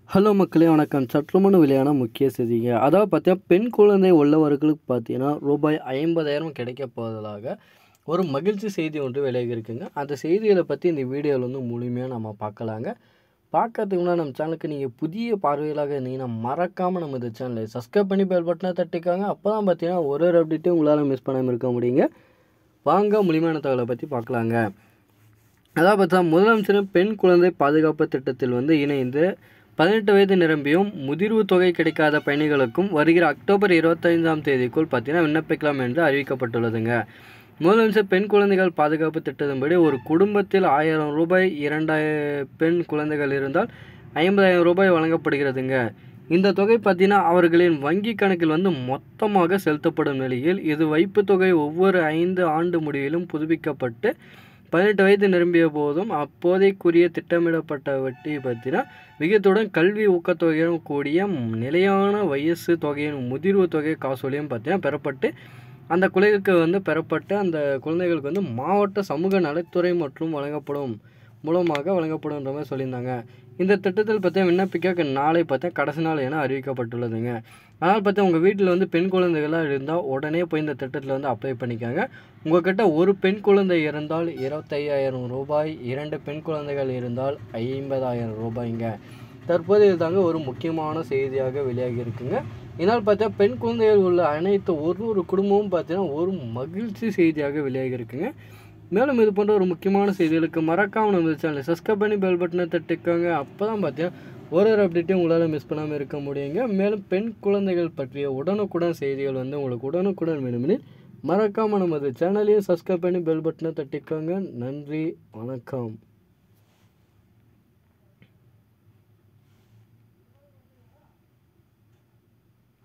hello மக்களே வணக்கம் சற்றுமுன் வெளியான முக்கிய செய்திங்க அதாவது பார்த்தீங்கன்னா பெண் குழந்தை உள்ளவர்களுக்கு பார்த்தீங்கன்னா ரூபாய் ஐம்பதாயிரம் கிடைக்க போவதாக ஒரு மகிழ்ச்சி செய்தி ஒன்று விலகி இருக்குங்க அந்த செய்திகளை பற்றி இந்த வீடியோவில் வந்து முழுமையாக நம்ம பார்க்கலாங்க பார்க்கறதுக்கு முன்னாடி நம்ம சேனலுக்கு நீங்கள் புதிய பார்வைகளாக இருந்தீங்கன்னா மறக்காமல் நம்ம இந்த சேனலை சப்ஸ்கிரைப் பண்ணி பெல் பட்டனை தட்டிக்காங்க அப்போ தான் பார்த்தீங்கன்னா ஒரு ஒரு அப்டேட்டையும் உங்களால் மிஸ் பண்ணாமல் இருக்க முடியுங்க வாங்க முழுமையான தகவலை பற்றி பார்க்கலாங்க அதாவது பார்த்தா முதலமைச்சரின் பெண் குழந்தை பாதுகாப்பு திட்டத்தில் வந்து இணைந்து பதினெட்டு வயது நிரம்பியும் முதிர்வு தொகை கிடைக்காத பயணிகளுக்கும் வருகிற அக்டோபர் இருபத்தைந்தாம் தேதிக்குள் பார்த்தீங்கன்னா விண்ணப்பிக்கலாம் என்று அறிவிக்கப்பட்டுள்ளதுங்க முதலமைச்சர் பெண் குழந்தைகள் பாதுகாப்பு திட்டத்தின்படி ஒரு குடும்பத்தில் ஆயிரம் ரூபாய் இரண்டாயிரம் பெண் குழந்தைகள் இருந்தால் ஐம்பதாயிரம் ரூபாய் வழங்கப்படுகிறதுங்க இந்த தொகை பார்த்தீங்கன்னா அவர்களின் வங்கி கணக்கில் வந்து மொத்தமாக செலுத்தப்படும் நிலையில் இது வைப்பு தொகை ஒவ்வொரு ஐந்து ஆண்டு முடிவிலும் புதுப்பிக்கப்பட்டு பதினெட்டு வயது நிரம்பிய போதும் அப்போதைக்குரிய திட்டமிடப்பட்ட வட்டி பார்த்தீங்கன்னா விகிதத்துடன் கல்வி ஊக்கத்தொகையுடன் கூடிய நிலையான வயசு தொகையின் முதிர்வு தொகை காசோலியும் பார்த்தீங்கன்னா பெறப்பட்டு அந்த குழந்தைகளுக்கு வந்து பெறப்பட்டு அந்த குழந்தைகளுக்கு வந்து மாவட்ட சமூக நலத்துறை மற்றும் வழங்கப்படும் மூலமாக வழங்கப்படும்ன்ற மாதிரி சொல்லியிருந்தாங்க இந்த திட்டத்தில் பார்த்தா விண்ணப்பிக்க நாளை பார்த்தா கடைசி நாள் என அறிவிக்கப்பட்டுள்ளதுங்க அதனால் பார்த்தா உங்கள் வீட்டில் வந்து பெண் குழந்தைகளாக இருந்தால் உடனே போய் இந்த திட்டத்தில் வந்து அப்ளை பண்ணிக்காங்க உங்கள்கிட்ட ஒரு பெண் குழந்தை இருந்தால் இருபத்தையாயிரம் ரூபாய் இரண்டு பெண் குழந்தைகள் இருந்தால் ஐம்பதாயிரம் ரூபாய்ங்க தற்போது இதுதாங்க ஒரு முக்கியமான செய்தியாக வெளியாகி இருக்குங்க இதனால் பார்த்தா பெண் குழந்தைகள் உள்ள அனைத்து ஒரு ஒரு குடும்பமும் பார்த்தீங்கன்னா ஒரு மகிழ்ச்சி செய்தியாக வெளியாகி இருக்குங்க மேலும் இது போன்ற ஒரு முக்கியமான செய்திகளுக்கு மறக்காமல் நம்ம சேனலை சப்ஸ்கிரைப் பண்ணி பெல் பட்டனை தட்டிக்கோங்க அப்போ தான் பார்த்தீங்கன்னா ஒரு ஒரு அப்டேட்டையும் உங்களால் மிஸ் பண்ணாமல் இருக்க முடியுங்க மேலும் பெண் குழந்தைகள் பற்றிய உடனுக்குடன் செய்திகள் வந்து உங்களுக்கு உடனுக்குடன் வேணுமெனில் மறக்காமல் நமது சேனலையும் சப்ஸ்கிரைப் பண்ணி பெல் பட்டனை தட்டிக்கோங்க நன்றி வணக்கம்